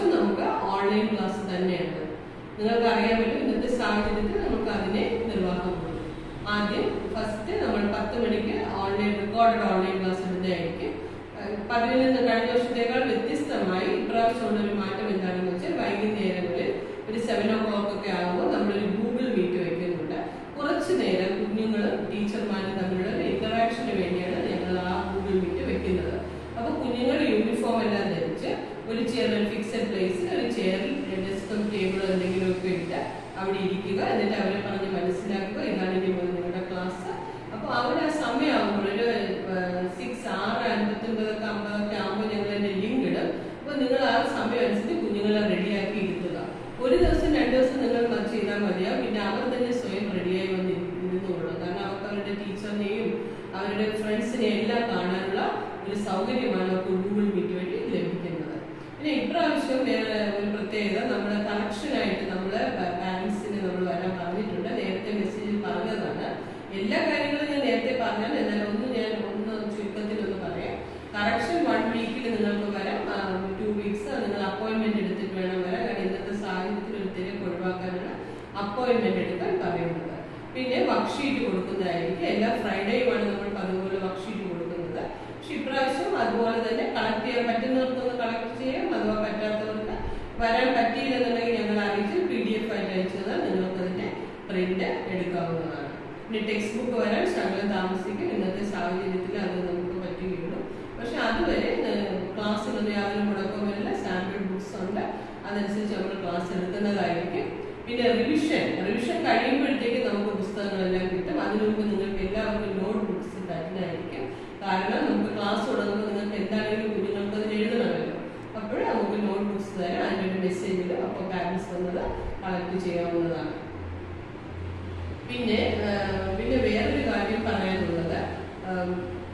ഇപ്രാവശ്യം നമുക്ക് online class തന്നെയാണ് നിങ്ങൾക്ക് അറിയാൻ പറ്റും ഇന്നത്തെ സാഹചര്യത്തിൽ നമുക്ക് അതിനെ നിർവാഹം കൊടുക്കും ആദ്യം ഫസ്റ്റ് നമ്മൾ പത്ത് മണിക്ക് ഓൺലൈൻ റെക്കോർഡഡ് ഓൺലൈൻ ക്ലാസ് ഇടുന്നതായിരിക്കും ഏഹ് പതിവിൽ നിന്ന് കഴിഞ്ഞ വർഷത്തേക്കാൾ വ്യത്യസ്തമായി ഇപ്രാവശ്യമുള്ള ഒരു മാറ്റം എന്താണെന്ന് വെച്ചാൽ വൈകുന്നേരങ്ങളിൽ ഒരു സെവൻ ഓ ക്ലോക്ക് ഒക്കെ ആകുമ്പോൾ നമ്മളൊരു ഗൂഗിൾ മീറ്റ് വയ്ക്കുന്നുണ്ട് കുറച്ച് നേരം കുഞ്ഞുങ്ങളും ടീച്ചർമാരും തമ്മിലുള്ള ഒരു ഇന്ററാക്ഷന് വേണ്ടിയാണ് ഞങ്ങൾ ആ ഗൂഗിൾ മീറ്റ് വെക്കുന്നത് അപ്പൊ കുഞ്ഞുങ്ങൾ യൂണിഫോം എല്ലാം ധരിച്ച് ഒരു ചെയറിൽ ഫിക്സഡ് പ്ലേസിൽ ഒരു ചെയറിൽ ഡെസ്കും ടേബിളും എന്തെങ്കിലും ഒക്കെ ഇട്ട് അവിടെ ഇരിക്കുക എന്നിട്ട് അവരെ പറഞ്ഞ് മനസ്സിലാക്കുക ഇതാണ് ഇനി മുതൽ നിങ്ങളുടെ ക്ലാസ് അപ്പൊ അവിടെ ആ സമയമാകുമ്പോൾ ഒരു സിക്സ് ആറ് അൻപത്തൊൻപതൊക്കെ അമ്പതൊക്കെ ആകുമ്പോൾ ഞങ്ങൾ അതിന്റെ ലിങ്ക് ഇടും അപ്പൊ നിങ്ങൾ ആ സമയം അനുസരിച്ച് കുഞ്ഞുങ്ങളെ റെഡിയാക്കി ഇരുത്തുക ഒരു ദിവസം രണ്ട് ദിവസം നിങ്ങൾ മ- ചെയ്താൽ മതിയാവും പിന്നെ അവർ തന്നെ സ്വയം റെഡിയായി വന്ന് ഇരുന്നുകൊള്ളും കാരണം അവർക്ക് അവരുടെ ടീച്ചറിനെയും അവരുടെ ഫ്രണ്ട്സിനെയും എല്ലാം കാണാനുള്ള ഒരു സൗകര്യമാണ് അവർക്ക് ഗൂഗിൾ മീറ്റ് വഴി ലഭിക്കുന്നത് പിന്നെ ഇപ്രാവശ്യം വേറെ ഒരു പ്രത്യേകത നമ്മുടെ കണക്ഷനായിട്ട് നമ്മൾ പാരൻസിന് നമ്മൾ വരാൻ പറഞ്ഞിട്ടുണ്ട് നേരത്തെ മെസ്സേജിൽ പറഞ്ഞതാണ് എല്ലാ കാര്യങ്ങളും ഞാൻ നേരത്തെ പറഞ്ഞാൽ എന്നാൽ ഒന്ന് ഞാൻ ഒന്ന് ചുരുക്കത്തിൽ ഒന്ന് പറയാം കറക്ഷൻ വൺ വീക്കിൽ നിങ്ങൾക്ക് വരാം ടു വീക്സ് നിങ്ങൾ അപ്പോയിന്റ്മെന്റ് എടുത്തിട്ട് വേണം വരാൻ കാരണം ഇന്നത്തെ സാഹചര്യത്തിൽ ഒരു തിരക്ക് ഒഴിവാക്കാനാണ് അപ്പോയിന്റ്മെന്റ് എടുക്കാൻ പറയുന്നത് പിന്നെ വർക്ക്ഷീറ്റ് കൊടുക്കുന്നതായിരിക്കും എല്ലാ ഫ്രൈഡേയുമാണ് നമ്മൾ പതിവുപോലെ വർക്ക്ഷീറ്റ് കൊടുക്കുന്നത് പക്ഷെ ഇപ്രാവശ്യം അതുപോലെ തന്നെ കളക്ട് ചെയ്യാൻ പറ്റുന്നവർക്കൊന്ന് കളക്ട് ചെയ്യാം അഥവാ പറ്റാത്തവർക്ക് വരാൻ പറ്റിയില്ലെന്നുണ്ടെങ്കിൽ ഞങ്ങൾ അറിയിച്ച് പി ഡി എഫ് ആയിട്ട് അയച്ചു തന്നാൽ നിങ്ങൾക്ക് അതിന്റെ പ്രിന്റ് എടുക്കാവുന്നതാണ് പിന്നെ ടെക്സ്റ്റ് ബുക്ക് വരാൻ ശകലം താമസിക്കും ഇന്നത്തെ സാഹചര്യത്തിൽ അത് നമുക്ക് പറ്റുകയുള്ളൂ പക്ഷെ അതുവരെ ക്ലാസ്സിലൊന്നും യാതൊരു മുടക്കവുമില്ല സാമ്പിൾ ബുക്സ് ഉണ്ട് അതനുസരിച്ച് നമ്മൾ ക്ലാസ് എടുക്കുന്നതായിരിക്കും പിന്നെ റിവിഷൻ റിവിഷൻ കഴിയുമ്പോഴത്തേക്ക് നമുക്ക് പുസ്തകങ്ങളെല്ലാം കിട്ടും അതിനു മുമ്പ് നിങ്ങൾക്ക് എല്ലാവർക്കും നോട്ട് ബുക്സ് തരുന്നതായിരിക്കും കാരണം നമുക്ക് ക്ലാസ് തുടങ്ങുമ്പോൾ നിങ്ങൾക്ക് എന്താണെങ്കിലും കുഞ്ഞുങ്ങൾക്ക് അതിൽ എഴുതണമല്ലോ അപ്പോൾ നമുക്ക് നോട്ട് ബുക്സ് തരാം അതിൻ്റെ മെസ്സേജിൽ അപ്പോൾ പാരൻസ് വന്നത് കളക്ട് ചെയ്യാവുന്നതാണ് പിന്നെ ആ, പിന്നെ വേറൊരു കാര്യം പറയാനുള്ളത് ആം,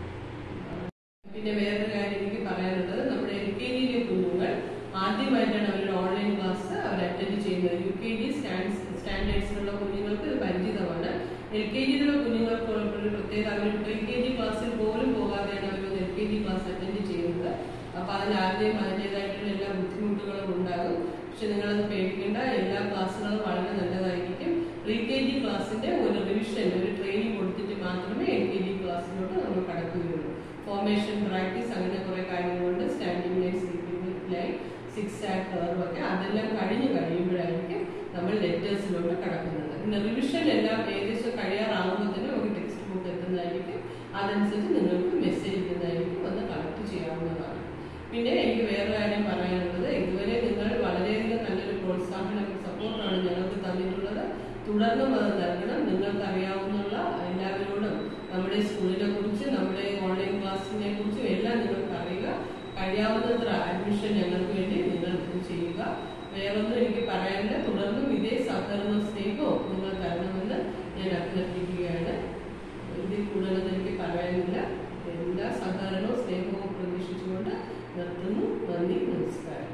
പിന്നെ വേറൊരു കാര്യം എനിക്ക് പറയാനുള്ളത് നമ്മുടെ എൽ കെ ജിയിലെ കുഞ്ഞുങ്ങൾ ആദ്യമായിട്ടാണ് അവരുടെ ഓൺലൈൻ ക്ലാസ് അവർ അറ്റൻഡ് ചെയ്യുന്നത് യു കെ ജി സ്റ്റാൻഡേർഡ്സിലുള്ള കുഞ്ഞുങ്ങൾക്ക് ഇത് പരിചിതമാണ് എൽ കെ ജിയിലുള്ള കുഞ്ഞുങ്ങൾക്ക് ഒരു പ്രത്യേകത അവർ പ്രീ കെ ജി ക്ലാസ്സിൽ പോലും പോകാതെയാണ് അവർ L K G class attend ചെയ്യുന്നത് അപ്പൊ അതിൽ ആദ്യം അതിൻ്റെതായിട്ടുള്ള എല്ലാ ബുദ്ധിമുട്ടുകളും ഉണ്ടാകും പക്ഷെ നിങ്ങളത് പേടിക്കേണ്ട എല്ലാ ക്ലാസ്സുകളും വളരെ നല്ലതായിരിക്കും പ്രീ കെ ജി ക്ലാസ്സിന്റെ ഒരു റിവിഷൻ ഒരു ട്രെയിനിങ് കൊടുത്തിട്ട് മാത്രമേ എൽ കെ ജി ക്ലാസ്സിലോട്ട് നമ്മൾ കടക്കുകയുള്ളൂ ഫോർമേഷൻ പ്രാക്ടീസ് അങ്ങനെ കുറെ കാര്യങ്ങളുണ്ട് standing line sleeping line zigzag curve ഒക്കെ അതെല്ലാം കഴിഞ്ഞ് കഴിയുമ്പോഴായിരിക്കും നമ്മൾ ലെറ്റേഴ്സിലോട്ട് കടക്കുന്നത് പിന്നെ റിവിഷൻ എല്ലാം ഏകദേശം കഴിയാറാകുമ്പോൾ തന്നെ നമുക്ക് ടെക്സ്റ്റ് ബുക്ക് എത്തുന്നതായിരിക്കും അതനുസരിച്ച് നിങ്ങൾക്ക് മെസ്സേജ് എത്തുന്നതായിരിക്കും അത് കളക്ട് ചെയ്യാവുന്നതാണ് പിന്നെ എനിക്ക് വേറെ കാര്യം പറയാനുള്ളത് ഇതുവരെ നിങ്ങൾ വളരെയധികം നല്ലൊരു പ്രോത്സാഹനം സപ്പോർട്ടാണ് ഞങ്ങൾക്ക് തന്നിട്ടുള്ളത് തുടർന്നും അത് നൽകണം നിങ്ങൾക്ക് അറിയാവുന്ന എല്ലാവരോടും നമ്മുടെ സ്കൂളിനെ കുറിച്ച് നമ്മുടെ ഓൺലൈൻ ക്ലാസ്സിനെ കുറിച്ചും എല്ലാം നിങ്ങൾക്ക് അറിയുക കഴിയാവുന്നത്ര അഡ്മിഷൻ ഞങ്ങൾക്ക് വേണ്ടി നിങ്ങൾ ഇത് ചെയ്യുക വേറൊന്നും എനിക്ക് പറയാനില്ല തുടർന്നും ഇതേ സഹകരണ സ്നേഹവും നിങ്ങൾ തരണമെന്ന് ഞാൻ അഭ്യർത്ഥിക്കുകയാണ് ഇതിൽ കൂടുതലൊന്നും എനിക്ക് പറയാനില്ല എല്ലാ സഹകരണവും സ്നേഹവും പ്രതീക്ഷിച്ചുകൊണ്ട് നിർത്തുന്നു നന്ദി നമസ്കാരം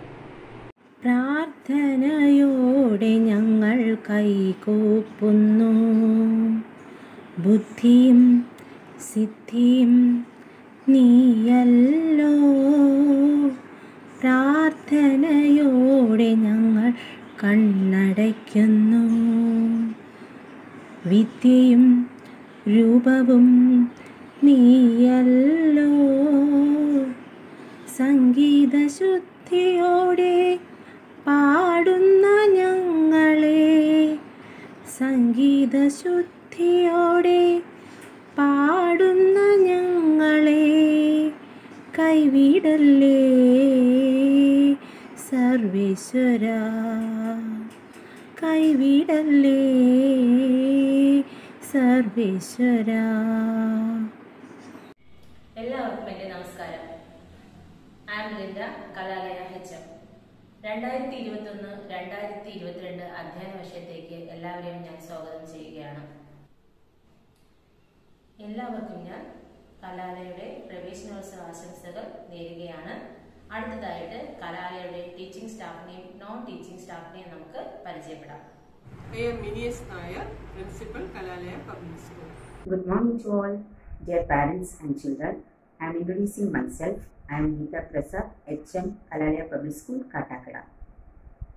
പ്രാർത്ഥനയോടെ ഞങ്ങൾ കൈകൂപ്പുന്നു ബുദ്ധിയും സിദ്ധിയും നീയല്ലോ പ്രാർത്ഥനയോടെ ഞങ്ങൾ കണ്ണടയ്ക്കുന്നു വിദ്യയും രൂപവും നീയല്ലോ സംഗീതശുദ്ധിയോടെ പാടുന്ന ഞങ്ങളെ സംഗീതശുദ്ധിയോടെ പാടുന്ന ഞങ്ങളെ കൈവിടല്ലേ സർവേശ്വര കൈവിടല്ലേ സർവേശ്വര എല്ലാവർക്കും എൻ്റെ നമസ്കാരം am Linda Kalalaya H M രണ്ടായിരത്തി ഇരുപത്തൊന്ന് രണ്ടായിരത്തി ഇരുപത്തിരണ്ട് അധ്യയന വർഷത്തേക്ക് എല്ലാവരെയും ഞാൻ സ്വാഗതം ചെയ്യുകയാണ് എല്ലാവർക്കും ഞാൻ കലാലയുടെ പ്രവേശനോത്സവ ആശംസകൾ നേരുകയാണ് അടുത്തതായിട്ട് കലാലയുടെ ടീച്ചിങ് സ്റ്റാഫിനെയും നോൺ ടീച്ചിങ് സ്റ്റാഫിനെയും നമുക്ക് പരിചയപ്പെടാം I am Minias Nair, Principal, Kalalaya Public School. Good morning to all, dear parents and children. I am introducing myself. I am Geeta Prasad, HM Kalalaya Public School, Katakada.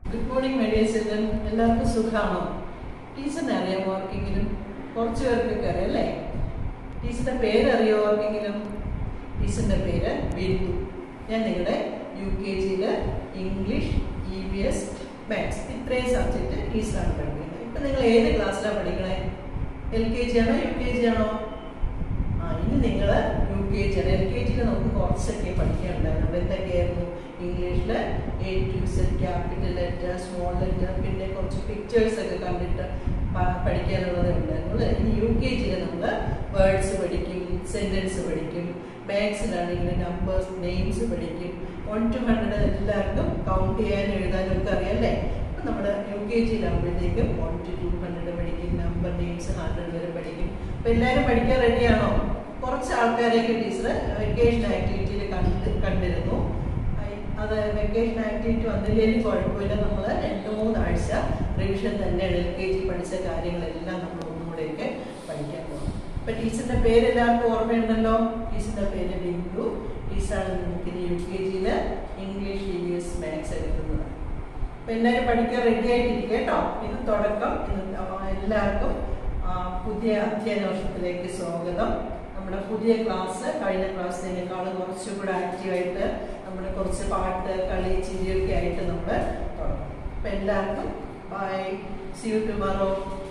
Good morning my dear children എല്ലാവർക്കും സുഖമാണോ ടീച്ചറിനെ അറിയാമോ ആർക്കെങ്കിലും കുറച്ച് പേർക്കൊക്കെ അറിയാം അല്ലേ ടീച്ചറിന്റെ പേര് അറിയോ ആർക്കെങ്കിലും ടീച്ചറിന്റെ പേര് ബിന്ദു ഞാൻ നിങ്ങളുടെ യു കെ ജിയില് English E V S maths ഇത്രയും സബ്ജക്റ്റ് ടീച്ചറാണ് പഠിപ്പിക്കുന്നത് ഇപ്പൊ നിങ്ങൾ ഏത് ക്ലാസ്സിലാണ് പഠിക്കണേ എൽ കെ ജി ആണോ യു കെ ജി ആണോ ആ ഇനി നിങ്ങൾ യു കെ ജി ആണ് എൽ കെ ജിയിൽ നമുക്ക് കുറച്ചൊക്കെ പഠിക്കാനുണ്ടായിരുന്നു എന്തൊക്കെയായിരുന്നു ഇംഗ്ലീഷിൽ A to Z capital letter small letter പിന്നെ കുറച്ച് പിക്ചേഴ്സ് ഒക്കെ കണ്ടിട്ട് പ- പഠിക്കാനുള്ളത് ഉണ്ടായിരുന്നു അല്ലേ? ഇനി യു കെ ജിയിൽ നമ്മൾ വേർഡ്സ് പഠിക്കും സെന്റൻസ് പഠിക്കും മാത്സിലാണെങ്കിൽ നമ്പേഴ്സ് നെയിംസ് പഠിക്കും വൺ ടു ഹൺഡ്രഡ് എല്ലാവർക്കും കൗണ്ട് ചെയ്യാനും എഴുതാനും ഒക്കെ അറിയാം അല്ലേ അപ്പം നമ്മൾ യു കെ ജിയിലാകുമ്പോഴത്തേക്കും വൺ ടു ടു ഹൺഡ്രഡ് പഠിക്കും നമ്പർ നെയിംസ് ഹൺഡ്രഡ് വരെ പഠിക്കും അപ്പം എല്ലാവരും പഠിക്കാൻ റെഡിയാണോ കുറച്ച് ആൾക്കാരെയൊക്കെ ടീച്ചർ വെക്കേഷൻ ആക്ടിവിറ്റിയിൽ കണ്ട് കണ്ടിരുന്നു അയ് അത് വെക്കേഷൻ ആക്ടിവിറ്റി വന്നില്ലെങ്കിലും കുഴപ്പമില്ല നമ്മൾ രണ്ട് മൂന്നാഴ്ച റിവിഷൻ തന്നെയാണ് എൽ കെ ജി പഠിച്ച കാര്യങ്ങളെല്ലാം നമ്മൾ ഒന്നുകൂടെയൊക്കെ പഠിക്കാൻ പോകും ഇപ്പൊ ടീച്ചറിന്റെ പേര് എല്ലാവർക്കും ഓർമ്മയുണ്ടല്ലോ ടീച്ചറിന്റെ പേര് ബിന്ദു ടീച്ചറാണ് നമുക്ക് ഇനി യു കെ ജിയിൽ ഇംഗ്ലീഷ് ഇ എസ് മാത്സ് എടുക്കുന്നത് അപ്പൊ എല്ലാവരും പഠിക്കാൻ റെഡി ആയിട്ടിരിക്കുക കേട്ടോ ഇത് തുടക്കം ഇന്ന് എല്ലാവർക്കും ആ, പുതിയ അധ്യയന വർഷത്തിലേക്ക് സ്വാഗതം നമ്മുടെ പുതിയ ക്ലാസ് കഴിഞ്ഞ ക്ലാസ്സിനേക്കാളും കുറച്ചുകൂടെ ആക്റ്റീവായിട്ട് നമ്മുടെ കുറച്ച് പാട്ട് കളി ചിരിയൊക്കെ ആയിട്ട് നമ്മൾ തുടങ്ങും അപ്പൊ എല്ലാവർക്കും bye see you tomorrow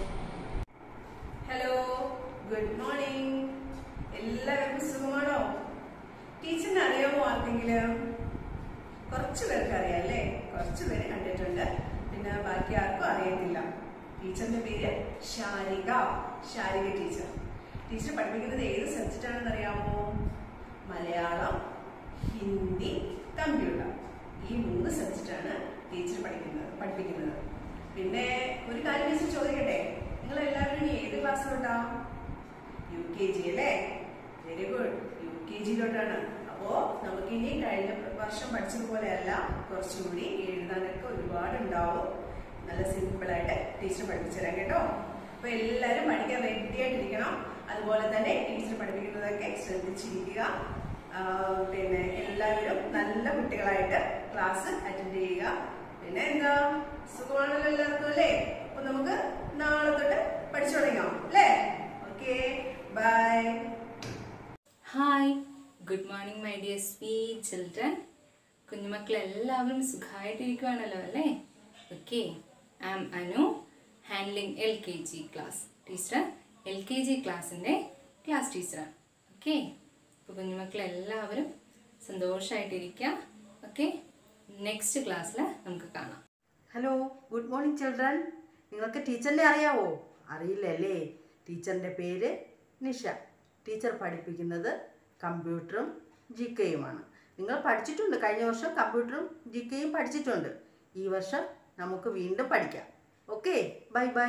hello good morning എല്ലാവർക്കും സുഖമാണോ ടീച്ചറിനെ അറിയാമോ ആർക്കെങ്കിലും കുറച്ച് പേർക്ക് അറിയാം അല്ലേ കുറച്ച് പേര് കണ്ടിട്ടുണ്ട് പിന്നെ ബാക്കി ആർക്കും അറിയത്തില്ല ടീച്ചറിന്റെ പേര് ശാരിക ശാരിക ടീച്ചർ ടീച്ചർ പഠിപ്പിക്കുന്നത് ഏത് സബ്ജക്റ്റ് ആണെന്ന് അറിയാമോ മലയാളം ഹിന്ദി കമ്പ്യൂട്ടർ ഈ മൂന്ന് സബ്ജക്റ്റാണ് ടീച്ചർ പഠിക്കുന്നത് പഠിപ്പിക്കുന്നത് പിന്നെ ഒരു കാര്യം ടീച്ചർ ചോദിക്കട്ടെ നിങ്ങൾ എല്ലാവരും ഇനി ഏത് ക്ലാസ്സിലോട്ടാ യു കെ ജി അല്ലേ വെരി ഗുഡ് യു കെ ജിയിലോട്ടാണ് അപ്പോ നമുക്ക് ഇനി കഴിഞ്ഞ വർഷം പഠിച്ചതുപോലെയല്ല കുറച്ചുകൂടി എഴുതാനൊക്കെ ഒരുപാട് ഉണ്ടാവും നല്ല സിമ്പിൾ ആയിട്ട് ടീച്ചർ പഠിപ്പിച്ചു തരാം കേട്ടോ അപ്പൊ എല്ലാവരും പഠിക്കാൻ റെഡി ആയിട്ടിരിക്കണം അതുപോലെ തന്നെ ടീച്ചർ പഠിപ്പിക്കുന്നതൊക്കെ ശ്രദ്ധിച്ചിരിക്കുക ആ, പിന്നെ എല്ലാവരും നല്ല കുട്ടികളായിട്ട് ക്ലാസ് അറ്റൻഡ് ചെയ്യുക പിന്നെ എന്താ സുഖമാണല്ലോ എല്ലാവർക്കും അല്ലേ അപ്പൊ നമുക്ക് നാളെ തൊട്ട് പഠിച്ചു തുടങ്ങാം അല്ലേ okay bye hi good morning my dear sweet children കുഞ്ഞുമക്കൾ എല്ലാവരും സുഖമായിട്ടിരിക്കുവാണല്ലോ അല്ലേ okay I am Anu handling L K G class teacher L K G ക്ലാസ്സിൻ്റെ ക്ലാസ് ടീച്ചറാണ് ഓക്കെ അപ്പോൾ കുഞ്ഞുമക്കൾ എല്ലാവരും സന്തോഷമായിട്ടിരിക്കുക ഓക്കെ നെക്സ്റ്റ് ക്ലാസ്സിൽ നമുക്ക് കാണാം ഹലോ ഗുഡ് മോർണിംഗ് ചിൽഡ്രൻ നിങ്ങൾക്ക് ടീച്ചറിനെ അറിയാവോ അറിയില്ലല്ലേ ടീച്ചറിൻ്റെ പേര് നിഷ ടീച്ചർ പഠിപ്പിക്കുന്നത് കമ്പ്യൂട്ടറും ജി കെയുമാണ് നിങ്ങൾ പഠിച്ചിട്ടുണ്ട് കഴിഞ്ഞ വർഷം കമ്പ്യൂട്ടറും ജി കെയും പഠിച്ചിട്ടുണ്ട് ഈ വർഷം നമുക്ക് വീണ്ടും പഠിക്കാം ഓക്കെ ബൈ ബൈ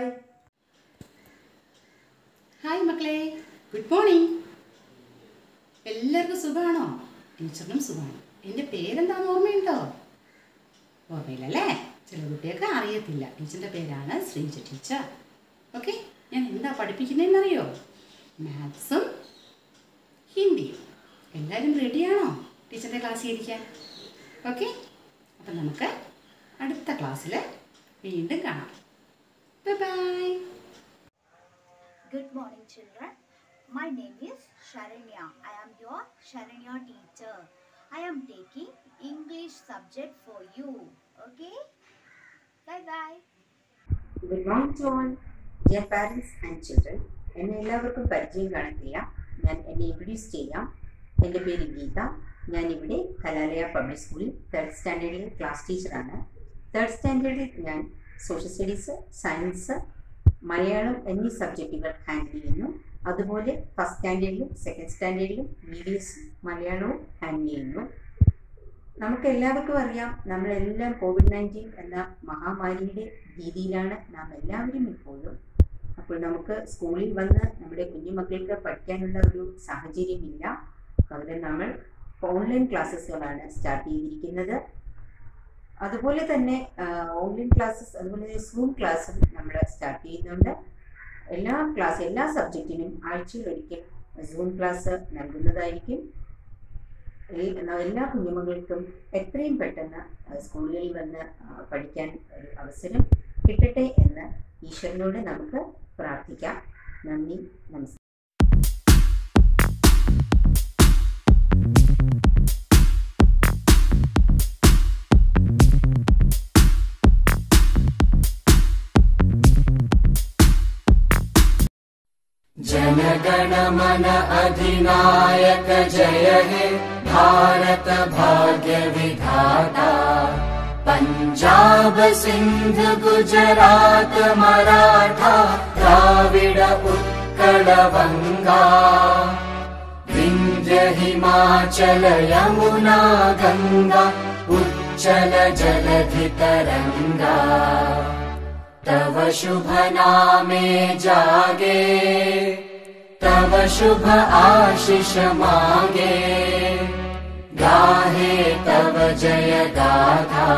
ഹായ് മക്കളെ ഗുഡ് മോർണിംഗ് എല്ലാവർക്കും സുഖമാണോ ടീച്ചറിനും സുഖമാണ് എൻ്റെ പേരെന്താണെന്ന് ഓർമ്മയുണ്ടോ ഓർമ്മയില്ലല്ലേ ചില കുട്ടികൾക്ക് അറിയത്തില്ല ടീച്ചറിൻ്റെ പേരാണ് ശ്രീജ ടീച്ചർ ഓക്കെ ഞാൻ എന്താ പഠിപ്പിക്കുന്നതെന്നറിയോ മാത്സും ഹിന്ദിയും എല്ലാവരും റെഡിയാണോ ടീച്ചറിൻ്റെ ക്ലാസ്സിൽ ഇരിക്കാൻ ഓക്കെ അപ്പം നമുക്ക് അടുത്ത ക്ലാസ്സിൽ വീണ്ടും കാണാം bye bye Good morning, children. My name is Sharanya. I am your Sharanya teacher. I am taking English subject for you. Okay? Bye bye. Good morning to all dear parents and children എന്നെ എല്ലാവർക്കും പരിചയം കാണിക്കില്ല ഞാൻ എന്നെ introduce ചെയ്യാം എൻ്റെ പേര് ഗീത ഞാനിവിടെ കലാലയ പബ്ലിക് സ്കൂളിൽ തേർഡ് സ്റ്റാൻഡേർഡിൽ ക്ലാസ് ടീച്ചറാണ് തേർഡ് സ്റ്റാൻഡേർഡിൽ ഞാൻ സോഷ്യൽ സ്റ്റഡീസ് സയൻസ് മലയാളം എന്നീ സബ്ജക്റ്റുകൾ ഹാൻഡിൽ ചെയ്യുന്നു അതുപോലെ ഫസ്റ്റ് സ്റ്റാൻഡേർഡിലും സെക്കൻഡ് സ്റ്റാൻഡേർഡിലും ഇ വി എസ് മലയാളവും ഹാൻഡിൽ ചെയ്യുന്നു നമുക്ക് എല്ലാവർക്കും അറിയാം നമ്മളെല്ലാം കോവിഡ് നയൻറ്റീൻ എന്ന മഹാമാരിയുടെ ഭീതിയിലാണ് നാം എല്ലാവരും ഇപ്പോഴും അപ്പോൾ നമുക്ക് സ്കൂളിൽ വന്ന് നമ്മുടെ കുഞ്ഞുമക്കൾക്ക് പഠിക്കാനുള്ള ഒരു സാഹചര്യമില്ല പകരം നമ്മൾ ഓൺലൈൻ ക്ലാസ്സസുകളാണ് സ്റ്റാർട്ട് ചെയ്തിരിക്കുന്നത് അതുപോലെ തന്നെ ഓൺലൈൻ ക്ലാസ്സസ് അതുപോലെ തന്നെ സൂം ക്ലാസ്സും നമ്മൾ സ്റ്റാർട്ട് ചെയ്യുന്നുണ്ട് എല്ലാ ക്ലാസ് എല്ലാ സബ്ജക്റ്റിനും ആഴ്ചയിൽ ഒരിക്കൽ സൂം ക്ലാസ് നൽകുന്നതായിരിക്കും ഈ എല്ലാ കുഞ്ഞുമക്കൾക്കും എത്രയും പെട്ടെന്ന് ആ, സ്കൂളുകളിൽ വന്ന് ആ, പഠിക്കാൻ ഒരു അവസരം കിട്ടട്ടെ എന്ന് ഈശ്വരനോട് നമുക്ക് പ്രാർത്ഥിക്കാം നന്ദി നമസ്കാരം जनगण मन अधिनायक जय हे भारत भाग्य विधाता पञ्जाब सिन्ध गुजरात मराठा द्राविड उत्कल बङ्गा विन्ध्य हिमाचल यमुना गङ्गा उच्चल जलधि तरङ्गा तव शुभ नामे जागे तव शुभ आशिष मागे गाहे तव जय गाथा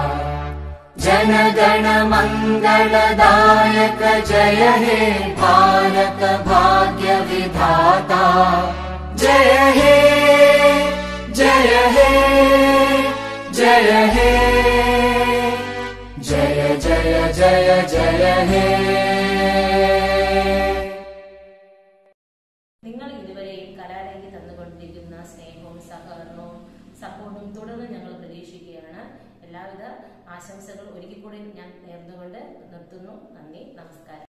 जनगण मङ्गलदायक जय हे भारत भाग्य विधाता जय हे जय हे जय हे जय जय जय जय हे നിങ്ങൾ ഇതുവരെയും കലാലയ്ക്ക് തന്നുകൊണ്ടിരിക്കുന്ന സ്നേഹവും സഹകരണവും സപ്പോർട്ടും തുടർന്ന് ഞങ്ങൾ പ്രതീക്ഷിക്കുകയാണ് എല്ലാവിധ ആശംസകൾ ഒരിക്കൽ കൂടി ഞാൻ നേർന്നുകൊണ്ട് നിർത്തുന്നു നന്ദി നമസ്കാരം